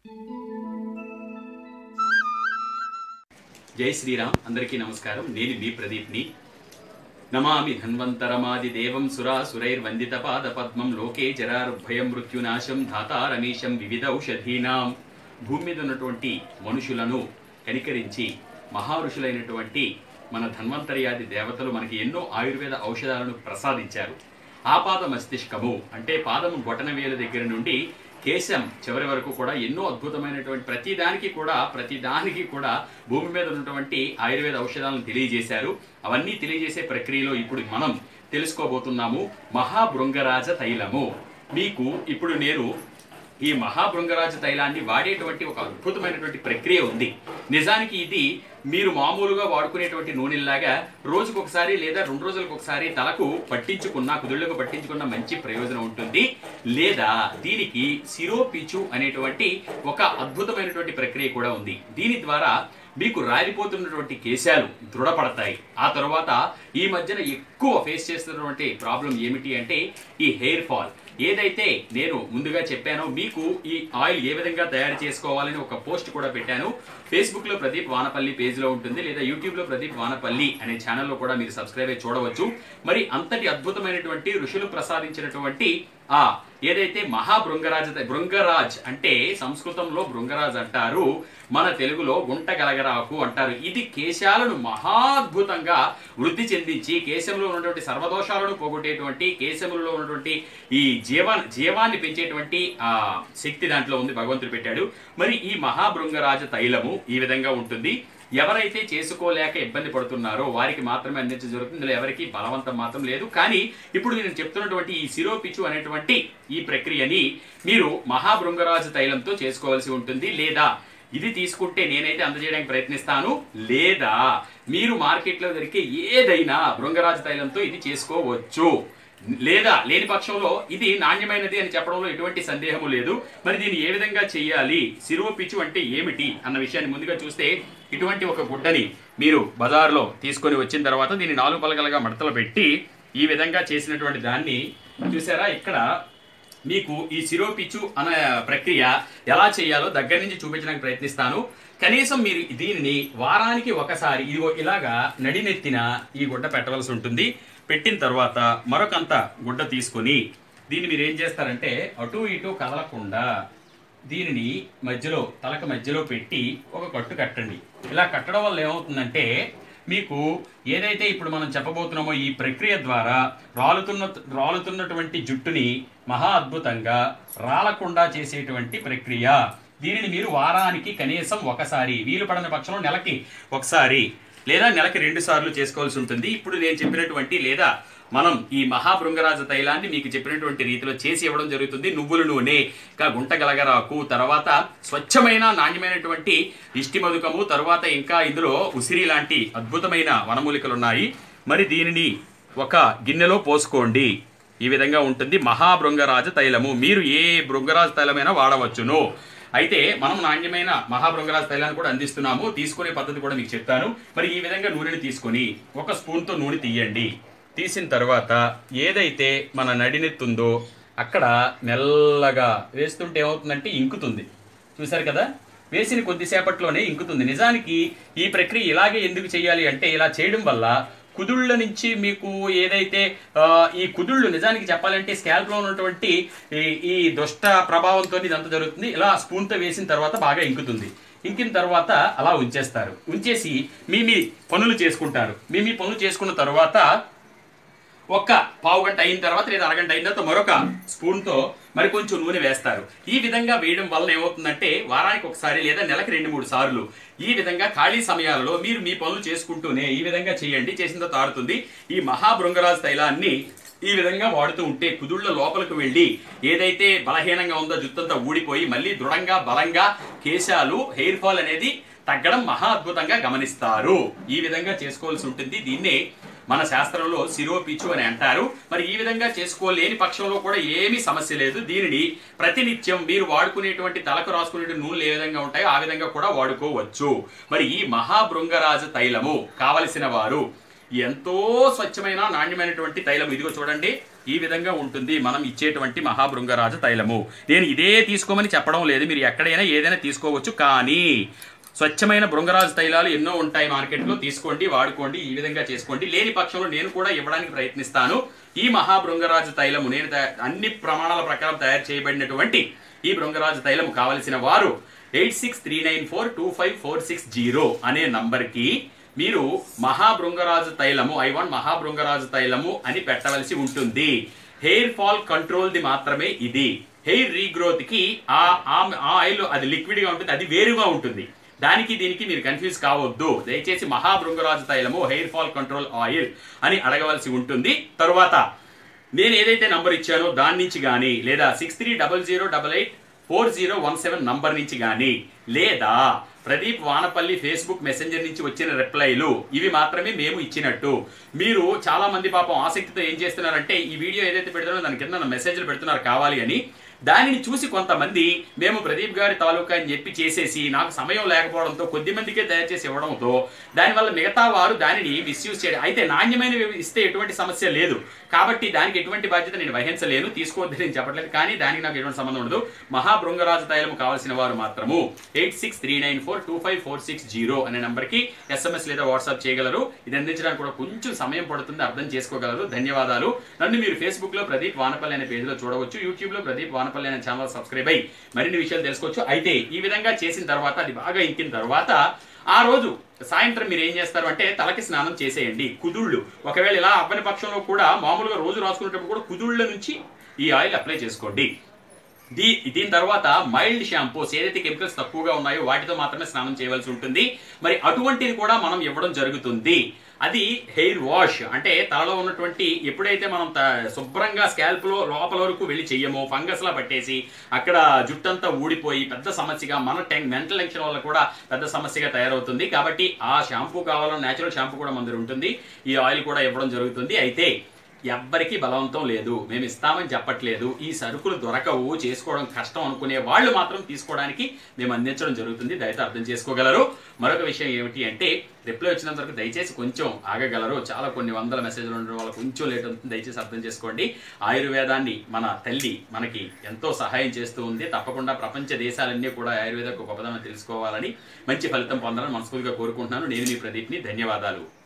జై శ్రీరామ్ అందరికీ నమస్కారం నేను మీ ప్రదీప్ని నమామి ధన్వంతరమాది దేవం సురాసురైర్వందిత పాద పద్మం లోకే జరారుభయం మృత్యునాశం ధాతారమీశం వివిధ ఔషధీనాం భూమి మీద ఉన్నటువంటి మనుషులను కనికరించి మహారుషులైనటువంటి మన ధన్వంతర్యాది దేవతలు మనకి ఎన్నో ఆయుర్వేద ఔషధాలను ప్రసాదించారు ఆపాద మస్తిష్కము అంటే పాదము బొటన వేలు దగ్గర నుండి కేశం చివరి వరకు కూడా ఎన్నో అద్భుతమైనటువంటి ప్రతి దానికి కూడా ప్రతి దానికి కూడా భూమి మీద ఉన్నటువంటి ఆయుర్వేద ఔషధాలను తెలియజేశారు అవన్నీ తెలియజేసే ప్రక్రియలో ఇప్పుడు మనం తెలుసుకోబోతున్నాము మహాభృంగరాజ తైలము మీకు ఇప్పుడు నేను ఈ మహాభృంగరాజ తైలాన్ని వాడేటువంటి ఒక అద్భుతమైనటువంటి ప్రక్రియ ఉంది నిజానికి ఇది మీరు మామూలుగా వాడుకునేటువంటి నూనెలాగా రోజుకు ఒకసారి లేదా రెండు రోజులకు ఒకసారి తలకు పట్టించుకున్న కుదుళ్లకు పట్టించుకున్న మంచి ప్రయోజనం ఉంటుంది లేదా దీనికి సిరోపిచు అనేటువంటి ఒక అద్భుతమైనటువంటి ప్రక్రియ కూడా ఉంది దీని ద్వారా మీకు రాలిపోతున్నటువంటి కేశాలు దృఢపడతాయి ఆ తర్వాత ఈ మధ్యన ఎక్కువ ఫేస్ చేస్తున్నటువంటి ప్రాబ్లం ఏమిటి అంటే ఈ హెయిర్ ఫాల్ ఏదైతే నేను ముందుగా చెప్పానో మీకు ఈ ఆయిల్ ఏ విధంగా తయారు చేసుకోవాలని ఒక పోస్ట్ కూడా పెట్టాను ఫేస్బుక్ లో ప్రదీప్ వానపల్లి పేజ్ లో ఉంటుంది లేదా యూట్యూబ్ లో ప్రదీప్ వానపల్లి అనే ఛానల్లో కూడా మీరు సబ్స్క్రైబ్ అయి చూడవచ్చు మరి అంతటి అద్భుతమైనటువంటి ఋషులు ప్రసాదించినటువంటి ఆ ఏదైతే మహాభృంగరాజ భృంగరాజ్ అంటే సంస్కృతంలో భృంగరాజ్ అంటారు మన తెలుగులో గుంట గలగరాకు అంటారు ఇది కేశాలను మహాద్భుతంగా వృద్ధి చెందించి కేశంలో ఉన్నటువంటి సర్వదోషాలను పోగొట్టేటువంటి కేశములలో ఉన్నటువంటి ఈ జీవ జీవాన్ని పెంచేటువంటి ఆ శక్తి దాంట్లో ఉంది భగవంతుడు పెట్టాడు మరి ఈ మహాభృంగరాజ తైలము ఈ విధంగా ఉంటుంది ఎవరైతే చేసుకోలేక ఇబ్బంది పడుతున్నారో వారికి మాత్రమే అందించడం జరుగుతుంది ఇందులో ఎవరికి బలవంతం మాత్రం లేదు కానీ ఇప్పుడు నేను చెప్తున్నటువంటి ఈ సిరోపిచు అనేటువంటి ఈ ప్రక్రియని మీరు మహాభృంగరాజు తైలంతో చేసుకోవాల్సి ఉంటుంది లేదా ఇది తీసుకుంటే నేనైతే అందజేయడానికి ప్రయత్నిస్తాను లేదా మీరు మార్కెట్లో దొరికే ఏదైనా భృంగరాజు తైలంతో ఇది చేసుకోవచ్చు లేదా లేని పక్షంలో ఇది నాణ్యమైనది అని చెప్పడంలో ఎటువంటి సందేహము లేదు మరి దీన్ని ఏ విధంగా చేయాలి సిరువపిచ్చు అంటే ఏమిటి అన్న విషయాన్ని ముందుగా చూస్తే ఇటువంటి ఒక గుడ్డని మీరు బజార్లో తీసుకొని వచ్చిన తర్వాత దీన్ని నాలుగు పలకలుగా మడతలు పెట్టి ఈ విధంగా చేసినటువంటి దాన్ని చూసారా ఇక్కడ మీకు ఈ సిరోపిచ్చు అనే ప్రక్రియ ఎలా చేయాలో దగ్గర నుంచి చూపించడానికి ప్రయత్నిస్తాను కనీసం మీరు దీనిని వారానికి ఒకసారి ఇదిగో ఇలాగా నడినెత్తిన ఈ గుడ్డ పెట్టవలసి ఉంటుంది పెట్టిన తర్వాత మరొకంత గుడ్డ తీసుకొని దీన్ని మీరు ఏం చేస్తారంటే అటు ఇటు కదలకుండా దీనిని మధ్యలో తలక మధ్యలో పెట్టి ఒక కట్టు కట్టండి ఇలా కట్టడం వల్ల ఏమవుతుందంటే మీకు ఏదైతే ఇప్పుడు మనం చెప్పబోతున్నామో ఈ ప్రక్రియ ద్వారా రాలుతున్న రాలుతున్నటువంటి జుట్టుని మహా అద్భుతంగా రాలకుండా చేసేటువంటి ప్రక్రియ దీనిని మీరు వారానికి కనీసం ఒకసారి వీలు పడిన పక్షంలో నెలకి ఒకసారి లేదా నెలకి రెండు సార్లు చేసుకోవాల్సి ఉంటుంది ఇప్పుడు నేను చెప్పినటువంటి లేదా మనం ఈ మహాభృంగరాజ తైలాన్ని మీకు చెప్పినటువంటి రీతిలో చేసి ఇవ్వడం జరుగుతుంది నువ్వుల నూనె ఇంకా గుంట గలగరాకు తర్వాత స్వచ్ఛమైన నాణ్యమైనటువంటి ఇష్టి మధుకము తర్వాత ఇంకా ఇందులో ఉసిరి లాంటి అద్భుతమైన వనమూలికలు ఉన్నాయి మరి దీనిని ఒక గిన్నెలో పోసుకోండి ఈ విధంగా ఉంటుంది మహాభృంగరాజ తైలము మీరు ఏ భృంగరాజ తైలమైనా వాడవచ్చును అయితే మనం నాణ్యమైన మహాభృంగరాజ తైలాన్ని కూడా అందిస్తున్నాము తీసుకునే పద్ధతి కూడా మీకు చెప్తాను మరి ఈ విధంగా నూనెని తీసుకొని ఒక స్పూన్తో నూనె తీయండి తీసిన తర్వాత ఏదైతే మన నడినెత్తుందో అక్కడ మెల్లగా వేస్తుంటే ఏమవుతుందంటే ఇంకుతుంది చూసారు కదా వేసిన కొద్దిసేపట్లోనే ఇంకుతుంది నిజానికి ఈ ప్రక్రియ ఇలాగే ఎందుకు చేయాలి అంటే ఇలా చేయడం వల్ల కుదుళ్ళ నుంచి మీకు ఏదైతే ఆ, ఈ కుదుళ్ళు నిజానికి చెప్పాలంటే స్కాల్ప్ లో ఉన్నటువంటి ఈ- ఈ దుష్ట ప్రభావంతో ఇదంతా జరుగుతుంది ఇలా స్పూన్ తో వేసిన తర్వాత బాగా ఇంకుతుంది ఇంకిన తర్వాత అలా ఉంచేస్తారు ఉంచేసి మీ మీ పనులు చేసుకుంటారు మీ మీ పనులు చేసుకున్న తర్వాత ఒక్క పావు గంట అయిన తర్వాత లేదా అరగంట అయిన తర్వాత మరొక స్పూన్ తో మరి కొంచెం నూనె వేస్తారు ఈ విధంగా వేయడం వల్ల ఏమవుతుందంటే వారానికి ఒకసారి లేదా నెలకి రెండు మూడు సార్లు ఈ విధంగా ఖాళీ సమయాలలో మీరు మీ పనులు చేసుకుంటూనే ఈ విధంగా చేయండి చేసిన తర్వాత ఆరుతుంది ఈ మహాభృంగరాజ్ తైలాన్ని ఈ విధంగా వాడుతూ ఉంటే కుదుళ్ళ లోపలికి వెళ్ళి ఏదైతే బలహీనంగా ఉందో జుత్తంతా ఊడిపోయి మళ్ళీ దృఢంగా బలంగా కేశాలు హెయిర్ ఫాల్ అనేది తగ్గడం మహా అద్భుతంగా గమనిస్తారు ఈ విధంగా చేసుకోవాల్సి ఉంటుంది దీన్నే మన శాస్త్రంలో శిరోపిచు అని అంటారు మరి ఈ విధంగా చేసుకోలేని పక్షంలో కూడా ఏమీ సమస్య లేదు దీనిని ప్రతినిత్యం మీరు వాడుకునేటువంటి తలకు రాసుకునే నూనెలు ఏ విధంగా ఉంటాయో ఆ విధంగా కూడా వాడుకోవచ్చు మరి ఈ మహాభృంగరాజ తైలము కావలసిన వారు ఎంతో స్వచ్ఛమైన నాణ్యమైనటువంటి తైలం ఇదిగో చూడండి ఈ విధంగా ఉంటుంది మనం ఇచ్చేటువంటి మహాభృంగరాజ తైలము నేను ఇదే తీసుకోమని చెప్పడం లేదు మీరు ఎక్కడైనా ఏదైనా తీసుకోవచ్చు కానీ స్వచ్ఛమైన భృంగరాజు తైలాలు ఎన్నో ఉంటాయి మార్కెట్లో తీసుకోండి వాడుకోండి ఈ విధంగా చేసుకోండి లేని పక్షంలో నేను కూడా ఇవ్వడానికి ప్రయత్నిస్తాను ఈ మహాభృంగరాజు తైలము నేను తయా- అన్ని ప్రమాణాల ప్రకారం తయారు చేయబడినటువంటి ఈ భృంగరాజు తైలము కావలసిన వారు eight six three nine four two five four six zero అనే నంబర్కి మీరు మహాభృంగరాజు తైలము ఐ వాంట్ మహాభృంగరాజు తైలము అని పెట్టవలసి ఉంటుంది హెయిర్ ఫాల్ కంట్రోల్ ది మాత్రమే ఇది హెయిర్ రీగ్రోత్ కి ఆ ఆ- ఆ ఆయిల్ అది లిక్విడ్ గా ఉంటుంది అది వేరుగా ఉంటుంది దానికి దీనికి మీరు కన్ఫ్యూజ్ కావద్దు దయచేసి మహాభృంగరాజు తైలము హెయిర్ ఫాల్ కంట్రోల్ ఆయిల్ అని అడగవలసి ఉంటుంది తరువాత నేను ఏదైతే నంబర్ ఇచ్చానో దాని నుంచి కానీ లేదా six three double zero double eight four zero one seven number నుంచి కానీ లేదా ప్రదీప్ వానపల్లి ఫేస్బుక్ మెసెంజర్ నుంచి వచ్చిన రిప్లైలు ఇవి మాత్రమే మేము ఇచ్చినట్టు మీరు చాలా మంది పాపం ఆసక్తితో ఏం చేస్తున్నారంటే ఈ వీడియో ఏదైతే పెడుతున్నారో దాని కింద మెసేజ్లు పెడుతున్నారు కావాలి అని దానిని చూసి కొంతమంది మేము ప్రదీప్ గారి తాలూకా అని చెప్పి చేసేసి నాకు సమయం లేకపోవడంతో కొద్ది మందికే దయచేసి ఇవ్వడంతో దానివల్ల మిగతా వారు దానిని మిస్యూజ్ చేయడం అయితే నాణ్యమైనవి ఇస్తే ఎటువంటి సమస్య లేదు కాబట్టి దానికి ఎటువంటి బాధ్యత నేను వహించలేను తీసుకోవద్దని నేను చెప్పట్లేదు కానీ దానికి నాకు ఎటువంటి సంబంధం ఉండదు మహాభృంగరాజు తైలం కావాల్సిన వారు మాత్రము eight six three nine four two five four six zero అనే నంబర్కి ఎస్ఎంఎస్ లేదా వాట్సాప్ చేయగలరు ఇది అందించడానికి కూడా కొంచెం సమయం పడుతుంది అర్థం చేసుకోగలరు ధన్యవాదాలు నన్ను మీరు ఫేస్బుక్ లో ప్రదీప్ వానపల్లి అనే పేజ్ లో చూడవచ్చు యూట్యూబ్ లో ప్రదీప్ వానపల్లి అనే ఛానల్ సబ్స్క్రైబ్ అయ్యి మరిన్ని విషయాలు తెలుసుకోవచ్చు అయితే ఈ విధంగా చేసిన తర్వాత అది బాగా ఇంకిన తర్వాత ఆ రోజు సాయంత్రం మీరు ఏం చేస్తారు అంటే తలకి స్నానం చేసేయండి కుదుళ్ళు ఒకవేళ ఇలా అవ్వని పక్షంలో కూడా మామూలుగా రోజు రాసుకునేటప్పుడు కూడా కుదుళ్ళ నుంచి ఈ ఆయిల్ అప్లై చేసుకోండి దీ దీని తర్వాత మైల్డ్ షాంపూస్ ఏదైతే కెమికల్స్ తక్కువగా ఉన్నాయో వాటితో మాత్రమే స్నానం చేయవలసి ఉంటుంది మరి అటువంటిది కూడా మనం ఇవ్వడం జరుగుతుంది అది హెయిర్ వాష్ అంటే తలలో ఉన్నటువంటి ఎప్పుడైతే మనం త- శుభ్రంగా స్కాల్ప్ లో లోపల వరకు వెళ్ళి చెయ్యమో ఫంగస్ లా పట్టేసి అక్కడ జుట్టంతా ఊడిపోయి పెద్ద సమస్యగా మన టెన్ మెంటల్ టెన్షన్ వల్ల కూడా పెద్ద సమస్యగా తయారవుతుంది కాబట్టి ఆ షాంపూ కావాలన్నా నేచురల్ షాంపూ కూడా మన దగ్గర ఉంటుంది ఈ ఆయిల్ కూడా ఇవ్వడం జరుగుతుంది అయితే ఎవ్వరికి బలవంతం లేదు మేము ఇస్తామని చెప్పట్లేదు ఈ సరుకులు దొరకవు చేసుకోవడం కష్టం అనుకునే వాళ్ళు మాత్రం తీసుకోవడానికి మేము అందించడం జరుగుతుంది దయతో అర్థం చేసుకోగలరు మరొక విషయం ఏమిటి అంటే రిప్లై వచ్చినంత వరకు దయచేసి కొంచెం ఆగగలరు చాలా కొన్ని వందల మెసేజ్లు ఉండడం వల్ల కొంచెం లేట్ అవుతుంది దయచేసి అర్థం చేసుకోండి ఆయుర్వేదాన్ని మన తల్లి మనకి ఎంతో సహాయం చేస్తూ ఉంది తప్పకుండా ప్రపంచ దేశాలన్నీ కూడా ఆయుర్వేదకు గొప్పదనం తెలుసుకోవాలని మంచి ఫలితం పొందాలని మనస్ఫూర్తిగా కోరుకుంటున్నాను నేను మీ ప్రదీప్ని ధన్యవాదాలు